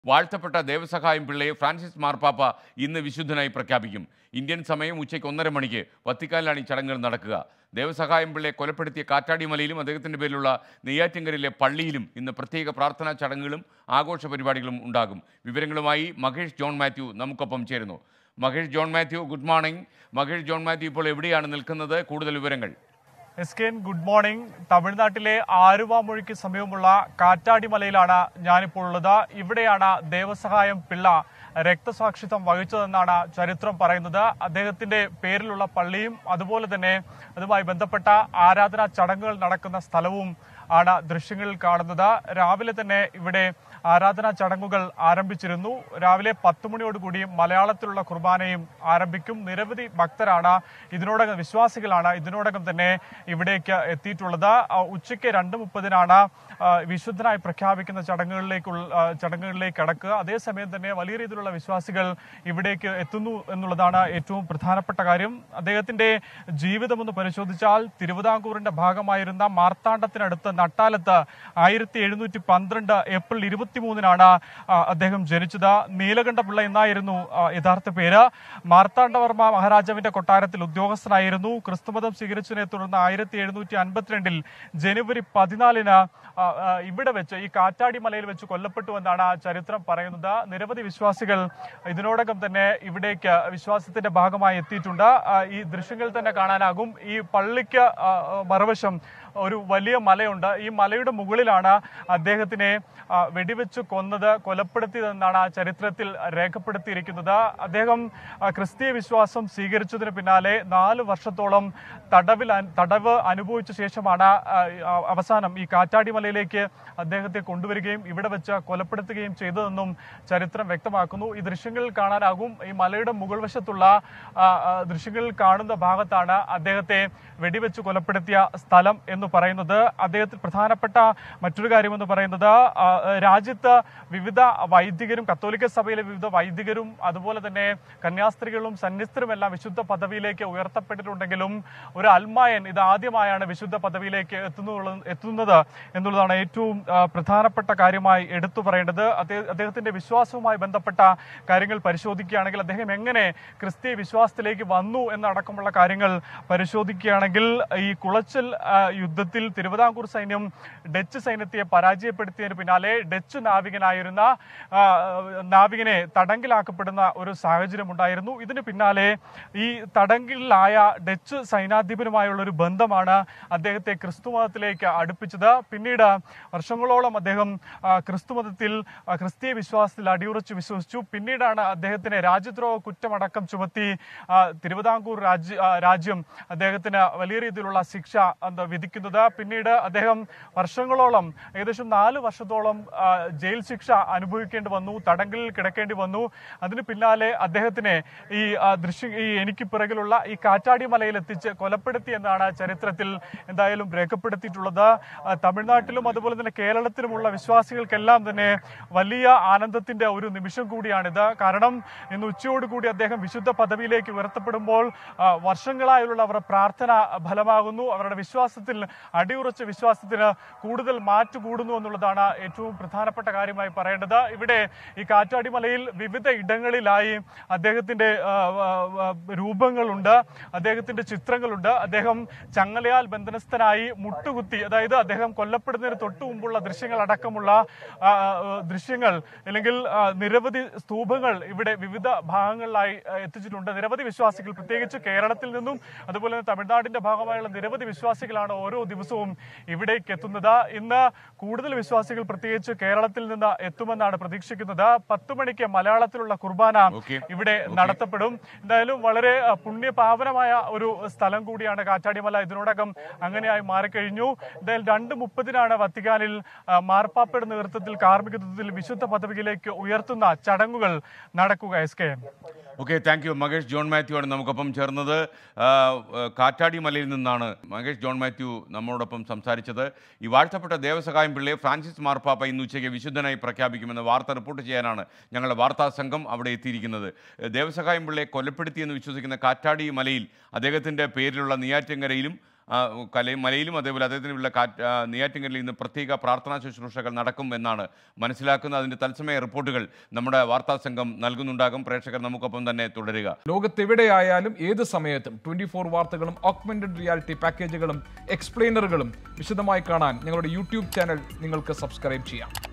വാഴ്ത്തപ്പെട്ട ദേവസഹായം പിള്ളയെ ഫ്രാൻസിസ് മാർപ്പാപ്പ ഇന്ന് വിശുദ്ധനായി പ്രഖ്യാപിക്കും ഇന്ത്യൻ സമയം ഉച്ചയ്ക്ക് ഒന്നര മണിക്ക് വത്തിക്കാനിലാണ് ഈ ചടങ്ങുകൾ നടക്കുക ദേവസഹായം പിള്ളയെ കൊലപ്പെടുത്തിയ കാറ്റാടി മലയിലും അദ്ദേഹത്തിൻ്റെ പേരിലുള്ള നെയ്യാറ്റിങ്കരയിലെ പള്ളിയിലും ഇന്ന് പ്രത്യേക പ്രാർത്ഥനാ ചടങ്ങുകളും ആഘോഷ പരിപാടികളും ഉണ്ടാകും വിവരങ്ങളുമായി മഹേഷ് ജോൺ മാത്യു നമുക്കൊപ്പം ചേരുന്നു Mahesh John Mathew good morning Mahesh John Mathew ഇപ്പോൾ എവിടെയാണ് നിൽക്കുന്നത് കൂടുതൽ വിവരങ്ങൾ എസ് കെ ഗുഡ് മോർണിംഗ് തമിഴ്നാട്ടിലെ ആലുവാമൊഴിക്ക് സമീപമുള്ള കാറ്റാടി മലയിലാണ് ഞാനിപ്പോൾ ഉള്ളത് ഇവിടെയാണ് ദേവസഹായം പിള്ള രക്തസാക്ഷിത്വം വഹിച്ചതെന്നാണ് ചരിത്രം പറയുന്നത് അദ്ദേഹത്തിന്റെ പേരിലുള്ള പള്ളിയും അതുപോലെ തന്നെ അതുമായി ബന്ധപ്പെട്ട ആരാധനാ ചടങ്ങുകൾ നടക്കുന്ന സ്ഥലവും ആണ് ദൃശ്യങ്ങളിൽ കാണുന്നത് രാവിലെ തന്നെ ഇവിടെ ആരാധനാ ചടങ്ങുകൾ ആരംഭിച്ചിരുന്നു രാവിലെ പത്ത് മണിയോടുകൂടി മലയാളത്തിലുള്ള കുർബാനയും ആരംഭിക്കും നിരവധി ഭക്തരാണ് ഇതിനോടകം വിശ്വാസികളാണ് ഇതിനോടകം തന്നെ ഇവിടേക്ക് എത്തിയിട്ടുള്ളത് ആ, ഉച്ചയ്ക്ക് രണ്ട് മുപ്പതിനാണ് ആ, വിശുദ്ധനായി പ്രഖ്യാപിക്കുന്ന ചടങ്ങുകളിലേക്കുള്ള ആ, ചടങ്ങുകളിലേക്ക് കടക്കുക അതേസമയം തന്നെ വലിയ രീതിയിലുള്ള വിശ്വാസികൾ ഇവിടേക്ക് എത്തുന്നു എന്നുള്ളതാണ് ഏറ്റവും പ്രധാനപ്പെട്ട കാര്യം അദ്ദേഹത്തിന്റെ ജീവിതം ഒന്ന് പരിശോധിച്ചാൽ തിരുവിതാംകൂറിന്റെ ഭാഗമായിരുന്ന മാർത്താണ്ഡത്തിനടുത്ത് നട്ടാലത്ത് ആയിരത്തി എഴുന്നൂറ്റി പന്ത്രണ്ട് ഏപ്രിൽ ഇരുപത്തിമൂന്നിനാണ് ആ, അദ്ദേഹം ജനിച്ചത് നീലകണ്ഠപിള്ള എന്നായിരുന്നു ആ, യഥാർത്ഥ പേര് മാർത്താണ്ഡവർമ്മ മഹാരാജാവിന്റെ കൊട്ടാരത്തിൽ ഉദ്യോഗസ്ഥനായിരുന്നു ക്രിസ്തുമതം സ്വീകരിച്ചതിനെ തുടർന്ന് ആയിരത്തി എഴുന്നൂറ്റി അൻപത്തിരണ്ടിൽ ജനുവരി പതിനാലിന് ആ, ആ, ഇവിടെ വെച്ച് ഈ കാറ്റാടി മലയിൽ വെച്ച് കൊല്ലപ്പെട്ടു എന്നാണ് ചരിത്രം പറയുന്നത് നിരവധി വിശ്വാസികൾ ഇതിനോടകം തന്നെ ഇവിടേക്ക് വിശ്വാസത്തിന്റെ ഭാഗമായി എത്തിയിട്ടുണ്ട് ആ, ഈ ദൃശ്യങ്ങൾ തന്നെ കാണാനാകും ഈ പള്ളിക്ക് ആ, ആ, മറുവശം ഒരു വലിയ മലയുണ്ട് ഈ മലയുടെ മുകളിലാണ് അദ്ദേഹത്തിനെ ആ, വെടിവെച്ച് കൊന്നത് കൊലപ്പെടുത്തിയതെന്നാണ് ആ ചരിത്രത്തിൽ രേഖപ്പെടുത്തിയിരിക്കുന്നത് അദ്ദേഹം ആ, ക്രിസ്തീയ വിശ്വാസം സ്വീകരിച്ചതിന് പിന്നാലെ നാല് വർഷത്തോളം തടവിൽ അൻ- തടവ് അനുഭവിച്ച ശേഷമാണ് ആ, ആ, അവസാനം ഈ കാറ്റാടി മലയിലേക്ക് അദ്ദേഹത്തെ കൊണ്ടുവരികയും ഇവിടെ വെച്ച് കൊലപ്പെടുത്തുകയും ചെയ്തതെന്നും ചരിത്രം വ്യക്തമാക്കുന്നു ഈ ദൃശ്യങ്ങളിൽ കാണാനാകും ഈ മലയുടെ മുകൾ വശത്തുള്ള ആ, ആ, ദൃശ്യങ്ങളിൽ കാണുന്ന ഭാഗത്താണ് അദ്ദേഹത്തെ വെടിവെച്ച് കൊലപ്പെടുത്തിയ സ്ഥലം എന്ന് പറയുന്നത് അദ്ദേഹത്തിൽ പ്രധാനപ്പെട്ട മറ്റൊരു കാര്യമെന്ന് പറയുന്നത് ആ, രാജ്യത്ത് വിവിധ വൈദികരും കത്തോലിക്ക സഭയിലെ വിവിധ വൈദികരും അതുപോലെ തന്നെ കന്യാസ്ത്രീകളും സന്യസ്തരുമെല്ലാം വിശുദ്ധ പദവിയിലേക്ക് ഉയർത്തപ്പെട്ടിട്ടുണ്ടെങ്കിലും ഒരു അൽമായൻ ഇത് ആദ്യമായാണ് വിശുദ്ധ പദവിയിലേക്ക് എത്തുന്നുള്ള എത്തുന്നത് എന്നുള്ളതാണ് ഏറ്റവും ആ, പ്രധാനപ്പെട്ട കാര്യമായി എടുത്തു പറയേണ്ടത് അദ്ദേഹ- അദ്ദേഹത്തിന്റെ വിശ്വാസവുമായി ബന്ധപ്പെട്ട കാര്യങ്ങൾ പരിശോധിക്കുകയാണെങ്കിൽ അദ്ദേഹം എങ്ങനെ ക്രിസ്തീയ വിശ്വാസത്തിലേക്ക് വന്നു എന്നടക്കമുള്ള കാര്യങ്ങൾ പരിശോധിക്കുകയാണെങ്കിൽ ഈ കുളച്ചൽ ആ, യുദ്ധത്തിൽ തിരുവിതാംകൂർ സൈന്യം ഡച്ച് സൈന്യത്തെ പരാജയപ്പെടുത്തിയതിന് പിന്നാലെ ഡച്ച് നാവികനായിരുന്ന ആ, നാവികനെ തടങ്കിലാക്കപ്പെടുന്ന ഒരു സാഹചര്യം ഉണ്ടായിരുന്നു ഇതിന് പിന്നാലെ ഈ തടങ്കിലായ ഡച്ച് സൈനാധിപനുമായുള്ള ഒരു ബന്ധമാണ് അദ്ദേഹത്തെ ക്രിസ്തുമതത്തിലേക്ക് അടുപ്പിച്ചത് പിന്നീട് വർഷങ്ങളോളം അദ്ദേഹം ആ, ക്രിസ്തുമതത്തിൽ ആ, ക്രിസ്തീയ വിശ്വാസത്തിൽ അടിയുറച്ച് വിശ്വസിച്ചു പിന്നീടാണ് അദ്ദേഹത്തിന് രാജ്യദ്രോഹ കുറ്റമടക്കം ചുമത്തി ആ, തിരുവിതാംകൂർ രാജ്യ ആ, രാജ്യം അദ്ദേഹത്തിന് വലിയ രീതിയിലുള്ള ശിക്ഷ എന്താ വിധിക്കുന്നത് പിന്നീട് അദ്ദേഹം വർഷങ്ങളോളം ഏകദേശം നാല് വർഷത്തോളം ആ, ജയിൽ ശിക്ഷ അനുഭവിക്കേണ്ടി വന്നു തടങ്കലിൽ കിടക്കേണ്ടി വന്നു അതിന് പിന്നാലെ അദ്ദേഹത്തിനെ ഈ ആ, ദൃശ്യ ഈ എനിക്ക് പിറകിലുള്ള ഈ കാറ്റാടി മലയിൽ എത്തിച്ച് കൊലപ്പെടുത്തി എന്നാണ് ചരിത്രത്തിൽ എന്തായാലും രേഖപ്പെടുത്തിയിട്ടുള്ളത് ആ, തമിഴ്നാട്ടിലും അതുപോലെ തന്നെ കേരളത്തിലുമുള്ള വിശ്വാസികൾക്കെല്ലാം തന്നെ വലിയ ആനന്ദത്തിന്റെ ഒരു നിമിഷം കൂടിയാണിത് കാരണം ഇന്ന് ഉച്ചയോടുകൂടി അദ്ദേഹം വിശുദ്ധ പദവിയിലേക്ക് ഉയർത്തപ്പെടുമ്പോൾ ആ, വർഷങ്ങളായുള്ള അവരുടെ പ്രാർത്ഥന ഫലമാകുന്നു അവരുടെ വിശ്വാസത്തിൽ അടിയുറച്ച വിശ്വാസത്തിന് കൂടുതൽ മാറ്റു കൂടുന്നു എന്നുള്ളതാണ് ഏറ്റവും പ്രധാനപ്പെട്ട കാര്യമായി പറയേണ്ടത് ഇവിടെ ഈ കാറ്റാടി മലയിൽ വിവിധ ഇടങ്ങളിലായി അദ്ദേഹത്തിന്റെ ആ, ആ, ആ, രൂപങ്ങളുണ്ട് അദ്ദേഹത്തിന്റെ ചിത്രങ്ങളുണ്ട് അദ്ദേഹം ചങ്ങലയാൽ ബന്ധനസ്ഥനായി മുട്ടുകുത്തി അതായത് അദ്ദേഹം കൊല്ലപ്പെടുന്നതിന് തൊട്ടു മുമ്പുള്ള ദൃശ്യങ്ങൾ അടക്കമുള്ള ആ, ആ, ദൃശ്യങ്ങൾ അല്ലെങ്കിൽ ആ, നിരവധി സ്തൂപങ്ങൾ ഇവിടെ വിവിധ ഭാഗങ്ങളിലായി ആ, എത്തിച്ചിട്ടുണ്ട് നിരവധി വിശ്വാസികൾ പ്രത്യേകിച്ച് കേരളത്തിൽ നിന്നും അതുപോലെ തന്നെ തമിഴ്നാടിന്റെ ഭാഗമായുള്ള നിരവധി വിശ്വാസികളാണ് ഓരോ ദിവസവും ഇവിടേക്ക് എത്തുന്നത് ഇന്ന് കൂടുതൽ വിശ്വാസികൾ പ്രത്യേകിച്ച് കേരളത്തിൽ നിന്ന് എത്തുമെന്നാണ് പ്രതീക്ഷിക്കുന്നത് പത്ത് മണിക്ക് മലയാളത്തിലുള്ള കുർബാന Okay. ഇവിടെ നടത്തപ്പെടും എന്തായാലും വളരെ ആ, പുണ്യപാവനമായ ഒരു സ്ഥലം കൂടിയാണ് കാറ്റാടിമല ഇതിനോടകം അങ്ങനെയായി മാറിക്കഴിഞ്ഞു എന്തായാലും രണ്ട് മുപ്പതിനാണ് വത്തിക്കാനിൽ ആ, മാർപ്പാപ്പയുടെ നേതൃത്വത്തിൽ കാർമ്മികത്വത്തിൽ വിശുദ്ധ പദവിയിലേക്ക് ഉയർത്തുന്ന ചടങ്ങുകൾ നടക്കുക S K okay thank you Mahesh John Mathew ആണ് നമുക്കൊപ്പം ചേർന്നത് ആ, ആ, കാറ്റാടി മലയിൽ നിന്നാണ് മഹേഷ് ജോൺ മാത്യു നമ്മോടൊപ്പം സംസാരിച്ചത് ഈ വാഴ്ത്തപ്പെട്ട ദേവസഹായം പിള്ളയെ ഫ്രാൻസിസ് മാർപ്പാപ്പ ഇന്ന് ഉച്ചയ്ക്ക് വിശുദ്ധനായി പ്രഖ്യാപിക്കുമെന്ന വാർത്ത റിപ്പോർട്ട് ചെയ്യാനാണ് ഞങ്ങളുടെ വാർത്താ സംഘം അവിടെ എത്തിയിരിക്കുന്നത് ദേവസഹായം പിള്ളയെ കൊലപ്പെടുത്തിയെന്ന് വിശ്വസിക്കുന്ന കാറ്റാടി മലയിൽ അദ്ദേഹത്തിൻ്റെ പേരിലുള്ള നെയ്യാറ്റിൻകരയിലും ആ, കലയും മലയിലും അതേപോലെ അദ്ദേഹത്തിനുള്ള കാറ്റ് ആ, നെയ്യാറ്റിൻകരയിൽ ഇന്ന് പ്രത്യേക പ്രാർത്ഥനാ ശുശ്രൂഷകൾ നടക്കും എന്നാണ് മനസ്സിലാക്കുന്നത് അതിൻ്റെ തത്സമയ റിപ്പോർട്ടുകൾ നമ്മുടെ വാർത്താ സംഘം നൽകുന്നുണ്ടാകും പ്രേക്ഷകർ നമുക്കൊപ്പം തന്നെ തുടരുക ലോകത്തെവിടെയായാലും ഏത് സമയത്തും ട്വന്റി ഫോർ വാർത്തകളും ഓഗ്മെന്റഡ് റിയാലിറ്റി പാക്കേജുകളും എക്സ്പ്ലെയിനറുകളും വിശദമായി കാണാൻ ഞങ്ങളുടെ യൂട്യൂബ് ചാനൽ നിങ്ങൾക്ക് സബ്സ്ക്രൈബ് ചെയ്യാം